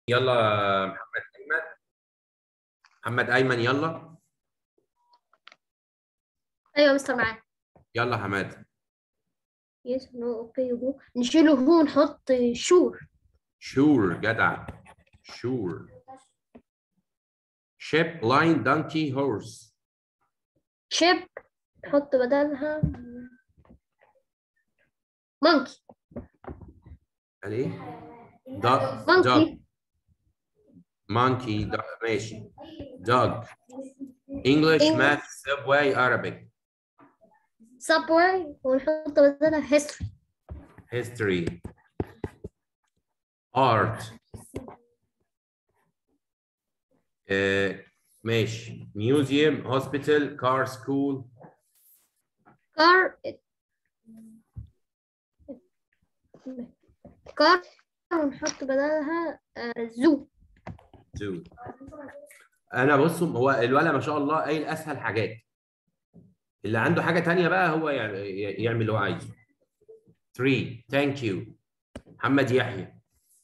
يلا محمد ايمن محمد ايمن يلا ايوه مستر معاك يلا حماد يس نو اوكي هو نشيله هو نحط شور شور جدع شور شيب لاين دانكي هورس شيب نحط بدلها مونكي قال ايه؟ دوج دوج مونكي مونكي ماشي دوج انجلش English. ماث سبواي Arabic سبواي ونحط بدلها هيستوري history art آه، ماشي museum hospital car school كار كار ونحط بدلها آه، زو zoo انا بصوا هو الولد ما شاء الله قايل اسهل حاجات اللي عنده حاجه تانية بقى هو يع- يعمل اللي هو عايزه 3 ثانك يو محمد يحيى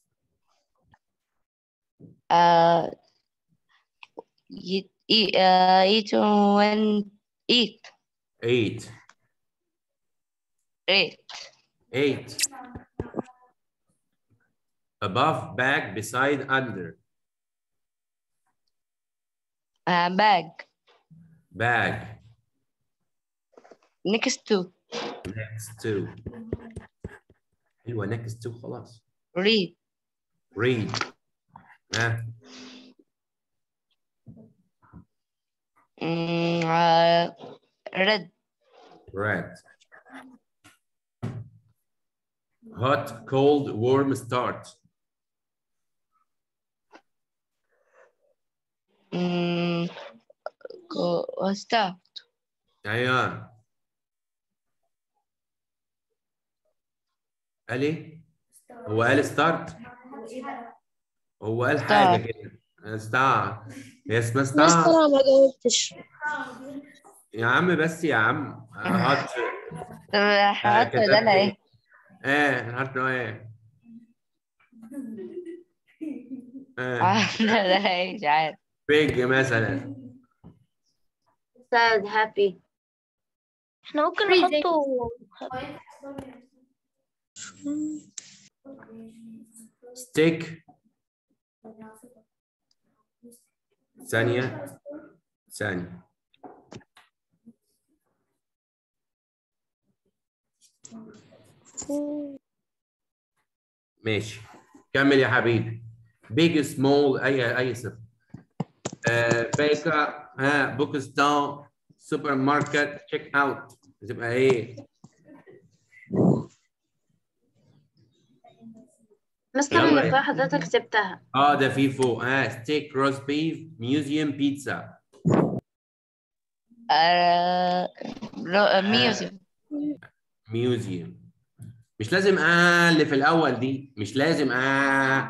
Uh, eat, eat, uh, eat when eat. 8 Eight. 8 above back beside under Uh, bag. bag Next to. next to حلوه next to خلاص Read. read ها Mm, uh, red. red hot cold warm start Mm, go, uh, start. ايوه قال ايه؟ هو قال ستارت؟ هو قال حاجه كده ستار هي اسمها ستار ما جاوبتش يا عم بس يا عم هات طب حط كتبت بدلها ايه؟ ايه هات له ايه؟ ايه حط بدلها ايه مش عارف. بيج مثلا sad happy احنا ممكن نحطه ستيك ثانية ثانية ماشي كمل يا حبيبي بيج سمول اي اي صفر آه بيكر ها بوك ستون سوبر ماركت تشيك اوت تبقى ايه مستر يلا اللي يا- فوق حضرتك سبتها اه ده في فوق ها ستيك روز بيف ميوزيوم بيتزا Uh, ro- uh, music. ميوزيوم مش لازم اه اللي في الاول دي مش لازم اه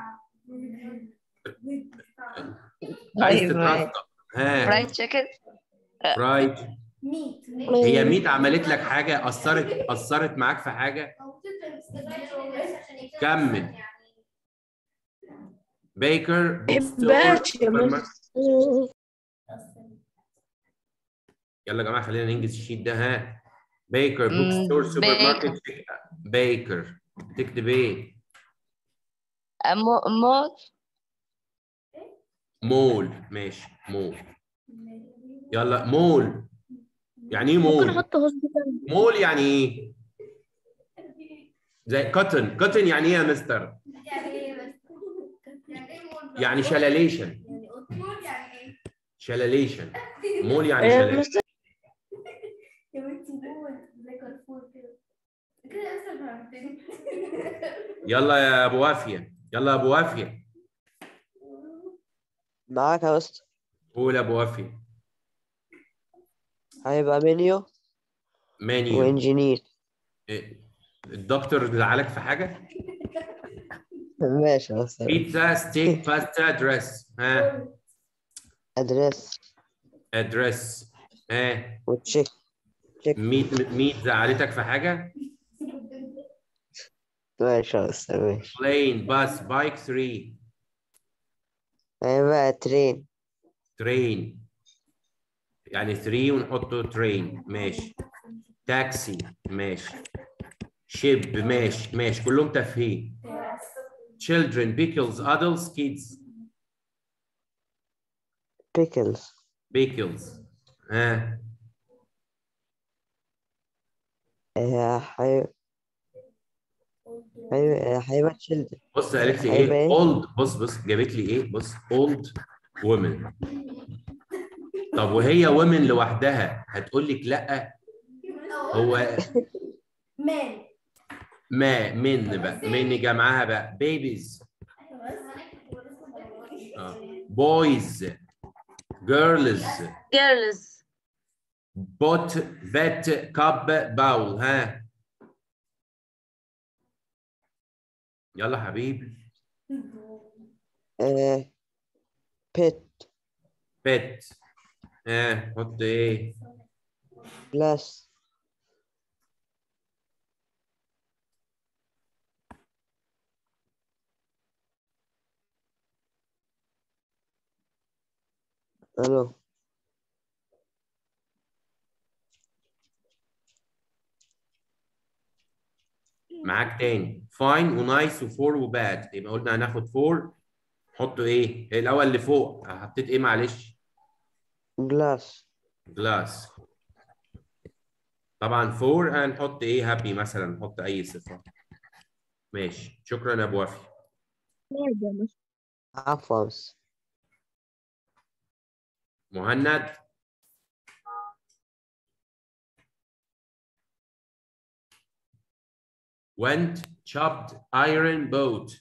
عايز طيب تترقق ها fried chicken. رايت هي ميت عملت لك حاجه اثرت اثرت معاك في حاجه كمل بيكر بحبهاش يا يلا يا جماعه خلينا ننجز الشيت ده ها بيكر بوك مم، ستور سوبر بيكر. ماركت بيكر تكتب ايه Uh, mo- mo- مول ماشي مول يلا مول يعني ايه ممكن مول نحط هوسبيتال مول يعني ايه زي كوتن كوتن يعني ايه يا مستر يعني شلاليشن شلاليشن مول يعني شلاليشن يا بنتي مول زي كارفور كده كده اسهل فهمتني يلا يا ابو وافيه يلا يا ابو وافيه معاك يا أستاذ قول يا ابو وافيه هيبقى منيو منيو وانجينير إيه، الدكتور زعلك في حاجه ماشي يا أستاذ بيتزا ستيك باستا دريس ها أدريس ادريس ها وتشيك ميت ميت زعلتك في حاجه ماشي يا أستاذ ماشي بلين باس بايك 3 هيبقى ترين train يعني 3 ونحطه train ماشي تاكسي ماشي شيب ماشي ماشي كلهم تفهيم children pickles adults kids بيكلز pickles ها هيبقى هيبقى تشيلدرن بص قالت لي هيبقى ايه إيه؟ old بص بص جابت لي ايه بص old women طب وهي women لوحدها هتقول لك لا هو مان ما من بقى من جمعها بقى babies آه. boys girls girls bot vet cup bowl ها يلا حبيبي بيت pet ها حط ايه بلس الو معاك تاني فاين ونايس وفور وباد يبقى قلنا هناخد فور حطوا ايه الاول اللي فوق حطيت ايه معلش جلاس جلاس طبعا فور هنحط ايه هابي مثلا نحط اي صفه ماشي شكرا يا ابو وفي عفوا مهند went chopped iron boat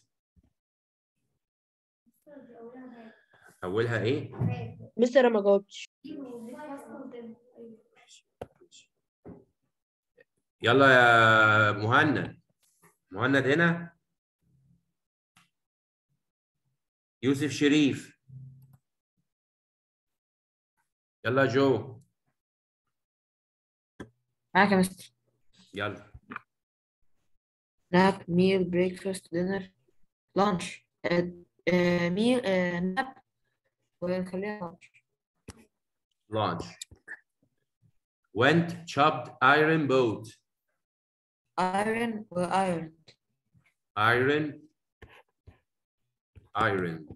اولها ايه مستر ما جاوبتش يلا يا مهند مهند هنا يوسف شريف يلا جو معاك يا مستر يلا ناب ميل بريكفاست دينر لانش ميل ناب ونخليها لانش launch went chopped iron boat ايرون وايرون iron ironed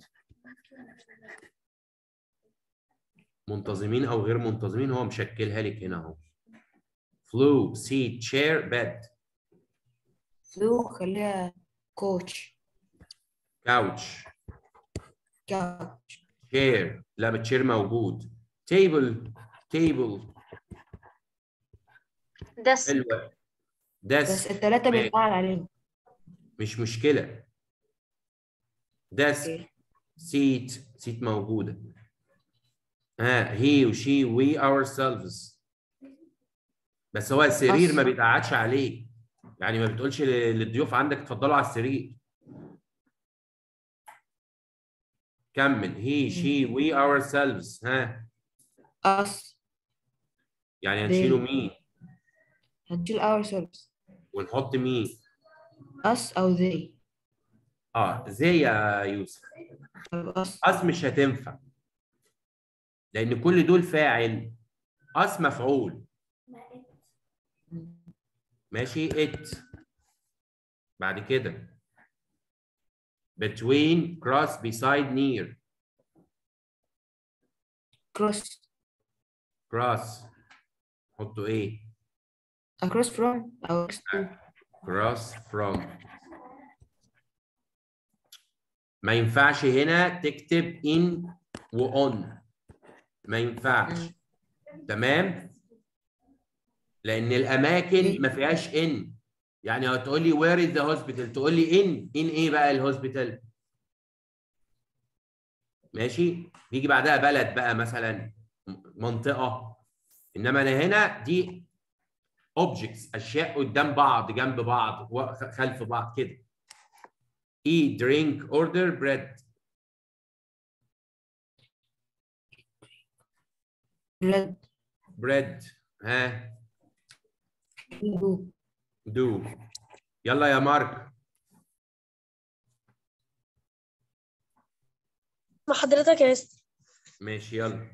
منتظمين او غير منتظمين هو مشكلها لك هنا اهو flew seat chair bed فلو خليها كوتش couch كاوتش chair لا التشير موجود table table desk حلوه بس desk التلاتة ماشي. بيتفاعل عليهم مش مشكله desk اوكي. seat seat موجوده ها he وشي we ourselves بس هو السرير ما أصلاً. بيتقعدش عليه يعني ما بتقولش لل- للضيوف عندك اتفضلوا على السرير كمل he she we ourselves ها us يعني هنشيله they. مين هنشيل ourselves ونحط مين us أو they اه زي يا يوسف طب us اس مش هتنفع لان كل دول فاعل اس مفعول ماشي it بعد كده between cross beside near cross cross حطوا ايه across from أو next to cross from ما ينفعش هنا تكتب in و on ما ينفعش تمام لان الاماكن ما فيهاش ان يعني هتقول لي where is the hospital تقول لي in in ايه بقى الهوسبيتال ماشي بيجي بعدها بلد بقى مثلا منطقه انما انا هنا دي objects اشياء قدام بعض جنب بعض و- خلف بعض كده eat drink order bread blood bread ها do do يلا يا مارك مع حضرتك يا مستر ماشي يلا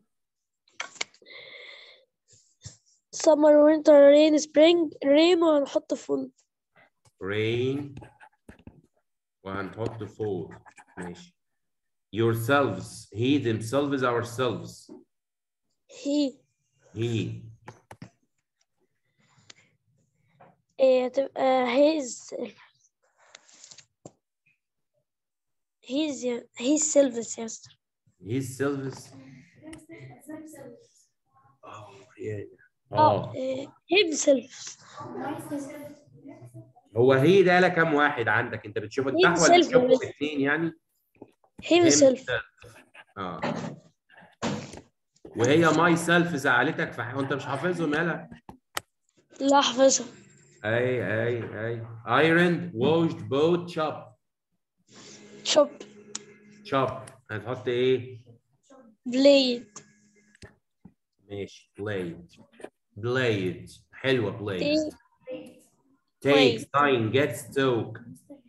summer winter rain spring rain وهنحط فول rain وهنحط فوق ماشي yourselves he themselves ourselves he he إيه هتبقى his his يا- his selves يا مستر his selves اه يا اه اه إيه، himself هو هي ده لا كام واحد عندك انت بتشوف Himself التحوى اللي بتشوفهم بس. اثنين يعني himself اه وهي ماي سيلف زعلتك فح... وانت مش حافظهم يالا لا احفظها اي اي اي ايرند واشد بوت شوب شوب شوب هتحط ايه blade ماشي بلايد بلايد حلوه بلايد إيه، takes Blade. time gets took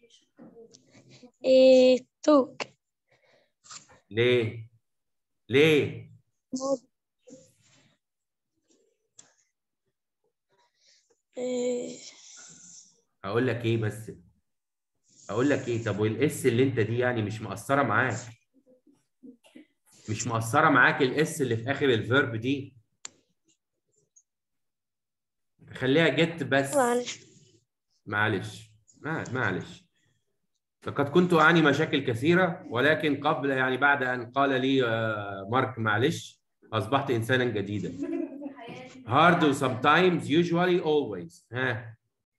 إيه took ليه ليه إيه اقول لك ايه بس اقول لك ايه طب والاس اللي انت دي يعني مش مقصره معاك مش مقصره معاك الاس اللي في اخر الفيرب دي خليها جت بس معلش معلش ما- معلش فقد كنت أعاني مشاكل كثيرة ولكن قبل يعني بعد أن قال لي آه، مارك معلش أصبحت إنسانا جديدا hard و sometimes usually always ها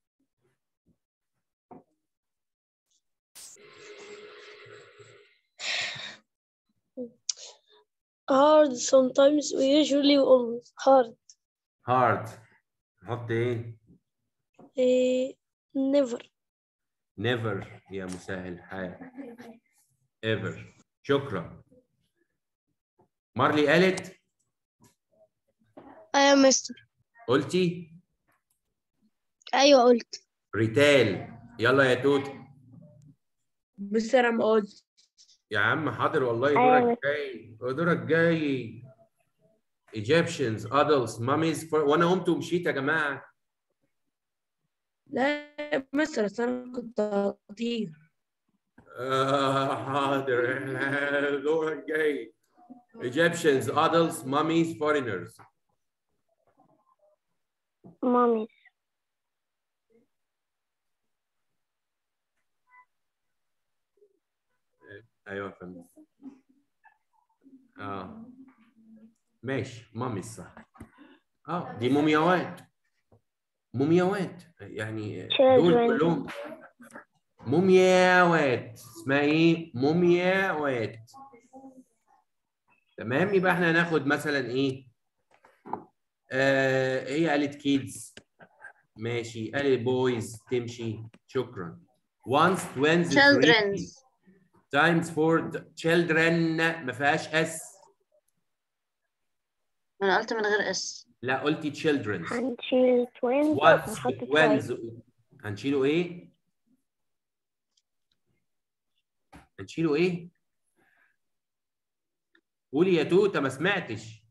hard sometimes we usually always hard hard نحط إيه إيه never never يا مسهل الحال ever شكرا مارلي قالت ايوه مستر قلتي ايوه قلت ريتال يلا يا توت مستر أنا ما قلت يا عم حاضر والله أيوة. دورك جاي دورك جاي Egyptians adults mummies for... وانا قمت ومشيت يا جماعه لا يا مستر أصل أنا كنت هطير آه حاضر دورك جاي Egyptians adults mummies foreigners مامي ايوه يا فندم اه ماشي مامي صح اه دي مومياوات مومياوات يعني دول Children. كلهم مومياوات اسمها ايه مومياوات تمام يبقى احنا هناخد مثلا ايه آه هي قالت كيدز ماشي قالت بويز تمشي شكرا once twins three children's times for children ما فيهاش اس انا قلت من غير اس لا قلتي children هنشيل توينز once ونحط twins هنشيله ايه؟ هنشيله ايه؟ قولي يا توته ما سمعتش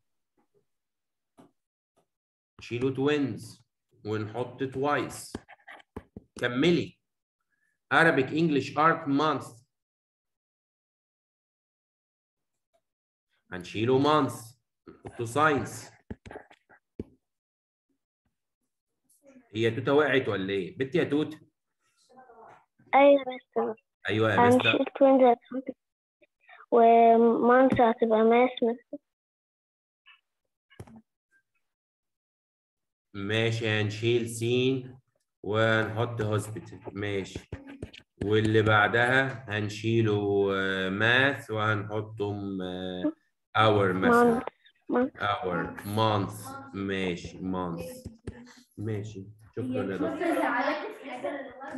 نشيله twins ونحط twice كملي Arabic English Art Month هنشيله month نحطه science هي توته وقعت ولا ايه؟ بنتي يا توته ايوه مستر ايوه يا مستر هنشيل توينز هتحط ومانس هتبقى ماس مستر ماشي هنشيل سين ونحط هوسبيتال ماشي واللي بعدها هنشيله ماث وهنحطهم اور مثلا مانس اور مانث ماشي مانث ماشي شكرا يا دكتور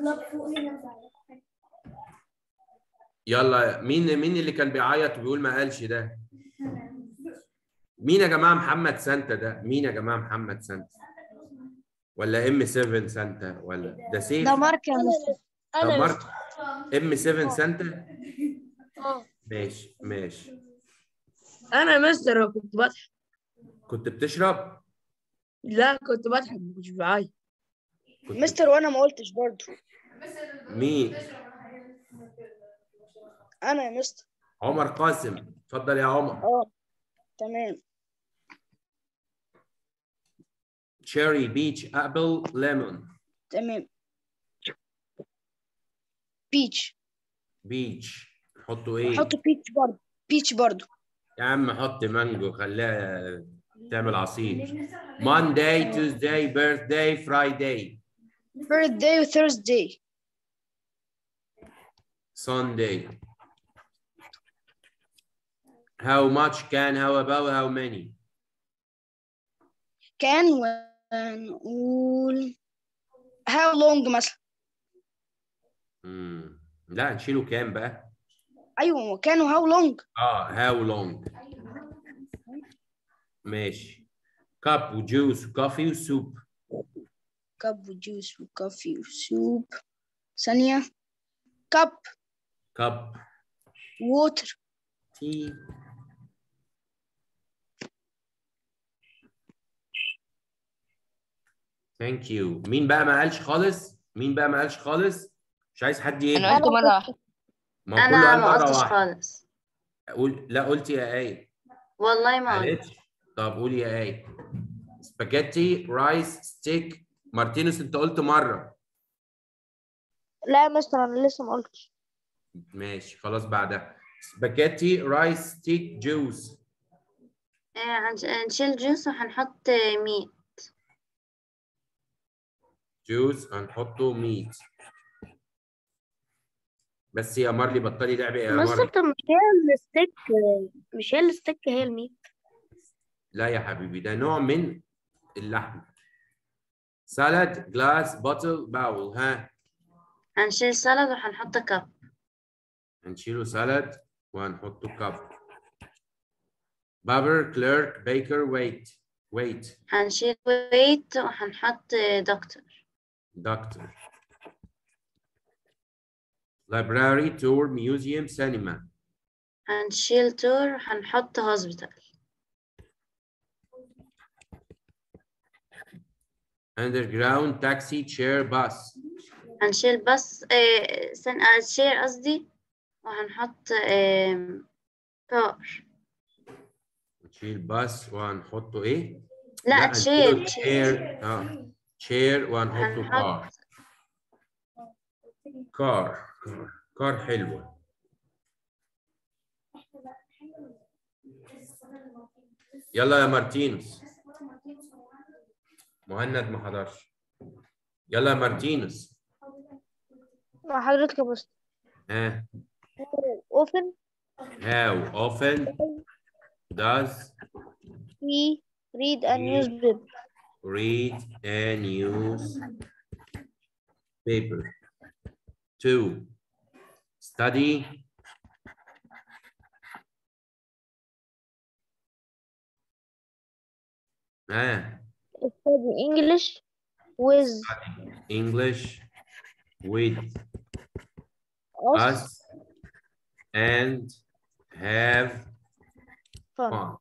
يلا مين مين اللي كان بيعيط وبيقول ما قالش ده مين يا جماعه محمد سانتا ده مين يا جماعه محمد سانتا ولا ام 7 سانتا ولا ده سيف ده مارك يا مستر طب انا مارك مستر ام 7 سانتا اه ماشي ماشي انا يا مستر كنت بضحك كنت بتشرب لا كنت بضحك ما كنتش بعيط كنت مستر وانا ما قلتش برضه مين انا يا مستر عمر قاسم اتفضل يا عمر اه تمام cherry beach apple lemon تمام بيتش beach نحطه ايه حط بيتش برضه بيتش برضه يا عم حط مانجو خليها تعمل عصير Monday Tuesday birthday Friday birthday و Thursday Sunday how much can how about how many كان ونقول how long مثلا مم. لا نشيله كام بقى ايوه كانوا how long اه how long ماشي كاب وجوس وكافي وسوب كاب وجوس وكافي وسوب ثانية كاب كاب ووتر تي ثانك يو مين بقى ما قالش خالص مين بقى ما قالش خالص مش عايز حد انا يهدى قلت مرة واحدة ما هو كله انا قال ما مره قلتش واحده خالص قول لا قلتي يا ايه والله ما قلت قالتش طب قولي يا ايه سباجيتي رايس ستيك مارتينوس انت قلت مره لا يا مستر انا لسه ما قلتش ماشي خلاص بعدها سباجيتي رايس ستيك جوس آه، هنش- هنشيل جوس وهنحط ميت جوس هنحطه ميت بس يا مارلي بطلي لعب يا مستر مارلي طب مش هي الستيك مش هي الستيك هي الميت لا يا حبيبي ده نوع من اللحم سالاد جلاس بوتل باول ها هنشيل سلطة وهنحط كاب هنشيله سالاد وهنحطه كاب بابر كليرك بيكر ويت ويت هنشيل ويت وهنحط دكتور دكتور library tour museum cinema هنشيل تور هنحط هوسبيتال underground taxi chair bus هنشيل بس آه، سن آه، شير قصدي وهنحط آم، كار نشيل باص وهنحطه ايه؟ لا هنشيله تشير chair اه chair وهنحطه كار هنحط كار كار كار حلوة يلا يا مارتينوس مهند ما حضرش يلا يا مارتينوس مع حضرتك يا مستر ها often how often does we read a We- newspaper read a news paper two study ها study English with English with us us and have fun fun.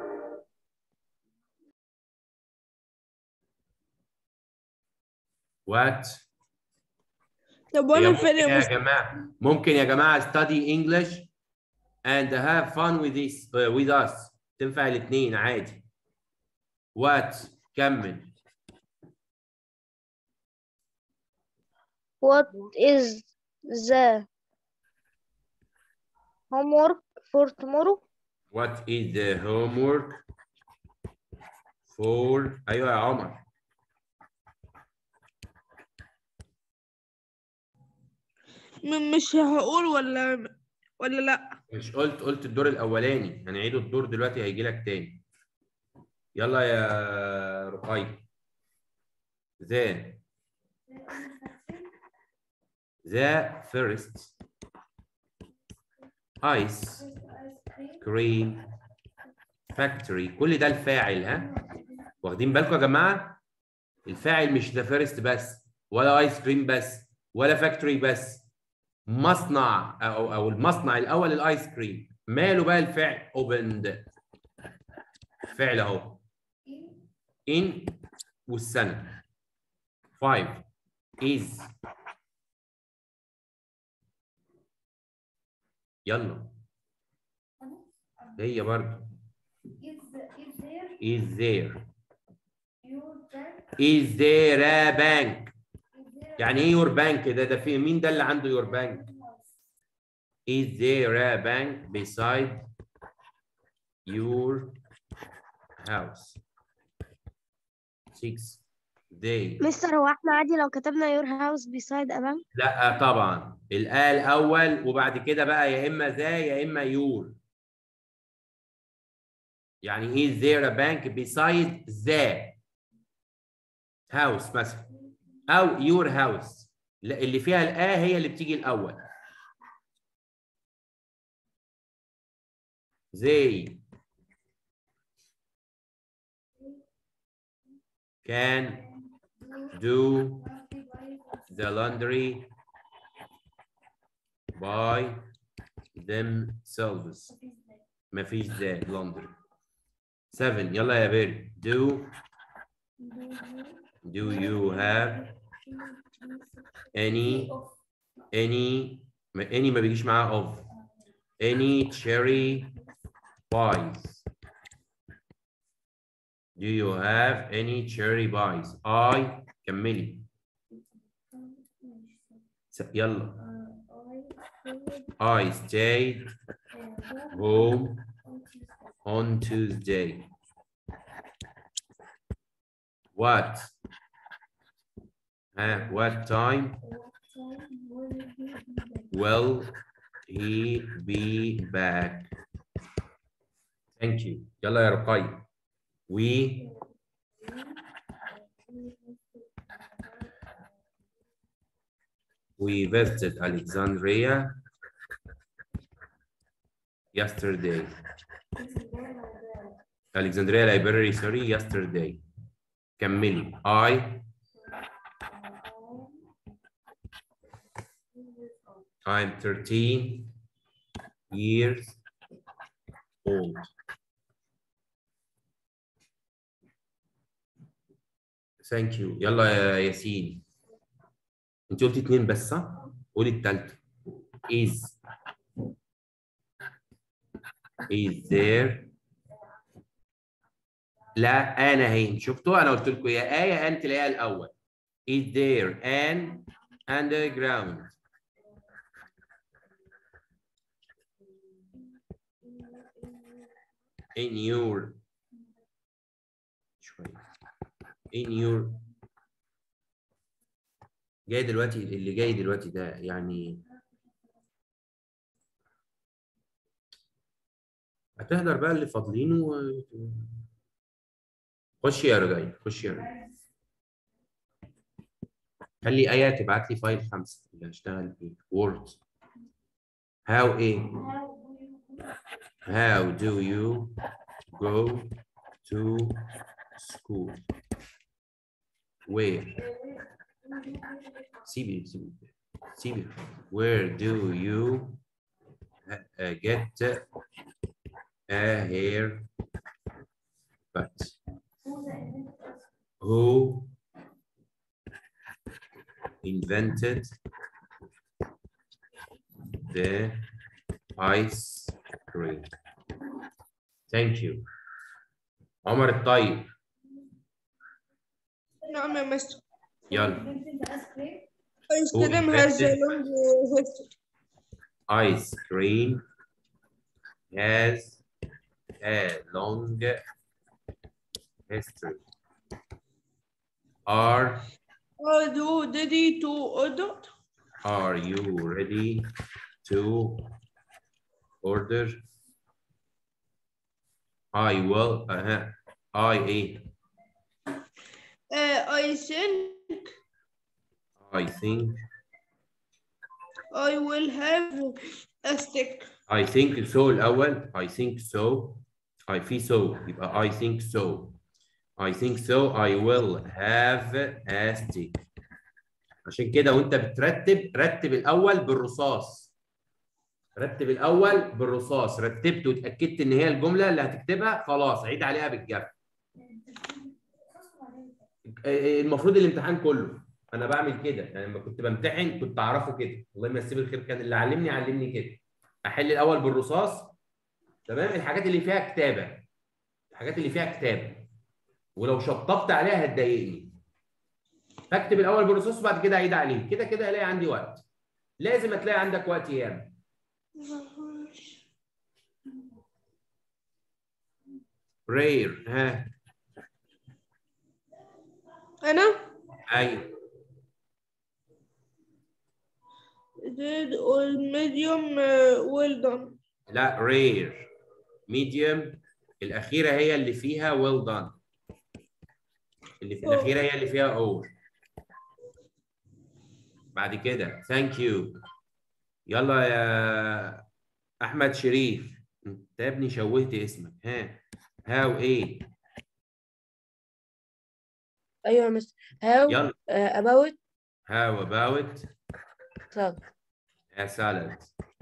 What? طب هي وانا ممكن فين يا يا مستر جماعة ممكن يا جماعة study English and have fun with this uh, with us تنفع الاثنين عادي. What? كمل. what is the homework for tomorrow What is the homework for أيوة يا عمر. م- مش هقول ولا ولا لا مش قلت قلت الدور الأولاني هنعيده الدور دلوقتي هيجي لك تاني. يلا يا رقي. The the first ice cream factory كل ده الفاعل ها واخدين بالكم يا جماعه الفاعل مش ذا فيرست بس ولا ايس كريم بس ولا فاكتوري بس مصنع او او المصنع الاول الايس كريم ماله بقى الفعل opened فعل اهو in والسنة 5 is يلا هي برضه is is there is there is your bank there a bank is there يعني ايه your bank ده ده في مين ده اللي عنده your bank is there a bank beside your house 6 they مستر هو احنا عادي لو كتبنا your house beside a bank لا طبعا الآ الأول وبعد كده بقى يا إما ذا يا إما يور يعني is there a bank beside the house مثلا أو your house لا اللي فيها الآ هي اللي بتيجي الأول they can do the laundry by themselves مفيش ذا laundry 7 يلا يا بيري do do you have any any ما- any ما بيجيش معاه of any cherry pies do you have any cherry pies I كملي س- يلا I stayed home on Tuesday. What? Uh, what time will he be back? Thank you. يلا يا رقي. We we visited Alexandria yesterday. Alexandria Library, sorry, yesterday. كملي. I I'm 13 years old. Thank you. يلا يا ياسين. انت قلتي اتنين بس صح؟ قولي التالتة. Is is there لا انا هي شفتوا انا قلت لكم يا ايه ان تلاقيها الاول is there an underground in your شوية in your جاي دلوقتي اللي جاي دلوقتي ده يعني هتحضر بقى اللي فاضلين و... خش يا رجاي خش يا رجاي خلي آية تبعت لي فايل خمسة اللي هشتغل فيه وورد هاو ايه How do you go to school? Where? سيبي سيبي سيبي Where do you uh, get a hair cut? Who invented the ice cream? Thank you. عمر الطيب نعم يا مستر يلا ice Who cream has a invented- long history ice cream has a long history. Are Are you ready to order? are you ready to order? I will. Uh, I eat. Uh, I think I think. I will have a stick. I think so الأول. I think so. I feel so. يبقى I think so. I think so. I will have a stick. عشان كده وأنت بترتب رتب الأول بالرصاص. رتب الاول بالرصاص رتبت واتاكدت ان هي الجمله اللي هتكتبها خلاص عيد عليها بالجف المفروض الامتحان كله انا بعمل كده يعني لما كنت بمتحن كنت اعرفه كده الله يمسيه بالخير كان اللي علمني علمني كده احل الاول بالرصاص تمام الحاجات اللي فيها كتابه الحاجات اللي فيها كتابه ولو شطبت عليها هتضايقني فاكتب الاول بالرصاص وبعد كده اعيد عليه كده كده الاقي عندي وقت لازم هتلاقي عندك وقت ياما رير ها أنا ايوه did or medium uh, well done لا رير ميديوم الاخيره هي اللي فيها ويل دان اللي في الاخيره هي اللي فيها اور بعد كده ثانك يو يلا يا احمد شريف انت يا ابني شوهت اسمك ها هاو ايه أيوة يا مستر how يلا uh, about هاو اباوت salad يا سالد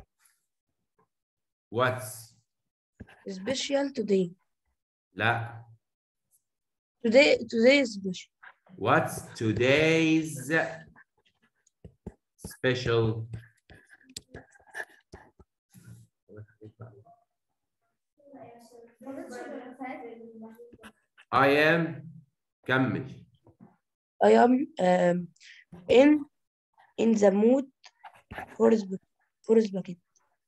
واتس special today لا today today is special What's today's special? I am كمل I am um, in in the mood for sp- for spaghetti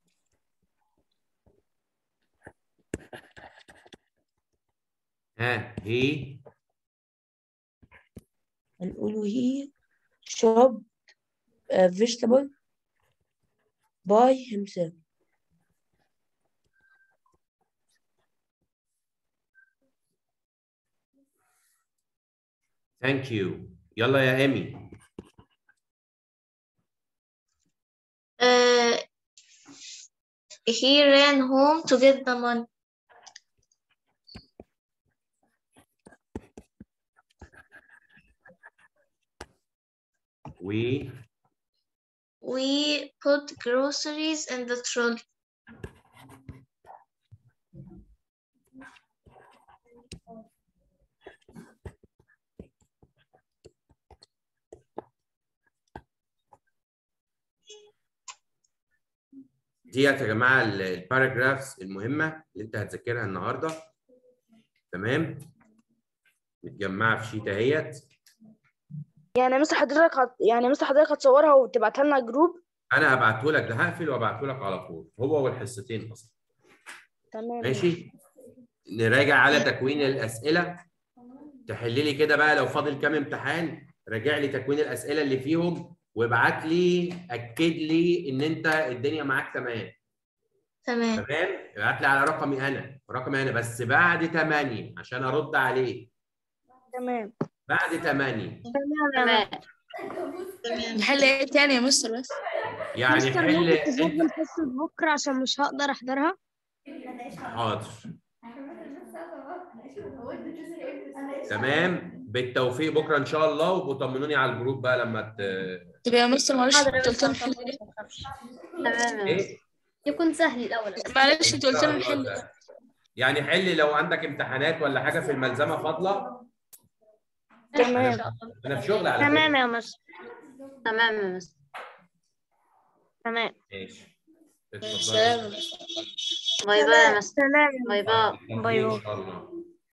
ها he هنقول he chopped a vegetable by himself thank you يلا يا إيمي Uh, he ran home to get the money. we We put groceries in the trolley. ديت يا جماعه الباراجرافز المهمه اللي انت هتذاكرها النهارده تمام متجمعه في شيت اهيت يعني مثل حضرتك هت... يعني مثل حضرتك هتصورها وتبعتها لنا جروب انا هبعته لك ده هقفل وابعته لك على طول هو والحصتين اصلا تمام ماشي نراجع على تكوين الاسئله تحل لي كده بقى لو فاضل كام امتحان راجع لي تكوين الاسئله اللي فيهم وابعت لي اكد لي ان انت الدنيا معاك تمام تمام تمام ابعت لي على رقمي انا رقمي انا بس بعد 8 عشان ارد عليه تمام بعد 8 تمام نحل ايه تاني يا مستر بس يعني مستر حل ممكن تسجل حصة بكرة عشان مش هقدر أحضرها حاضر تمام بالتوفيق بكره ان شاء الله وبطمنوني على الجروب بقى لما ت... طب يا مستر معلش حاضر يا انت قلت لنا مستر، نحل ايه تمام يا مستر. ايه يكون سهل الأول معلش انت قلت لنا إن شاء نحل الله. ايه يعني حل لو عندك امتحانات ولا حاجه في الملزمه فاضله تمام انا في شغل على تمام فكره يا مستر تمام يا مستر تمام ماشي اتفضلي. سلام باي باي يا مستر تمام باي باي بالتوفيق باي ان باي. شاء الله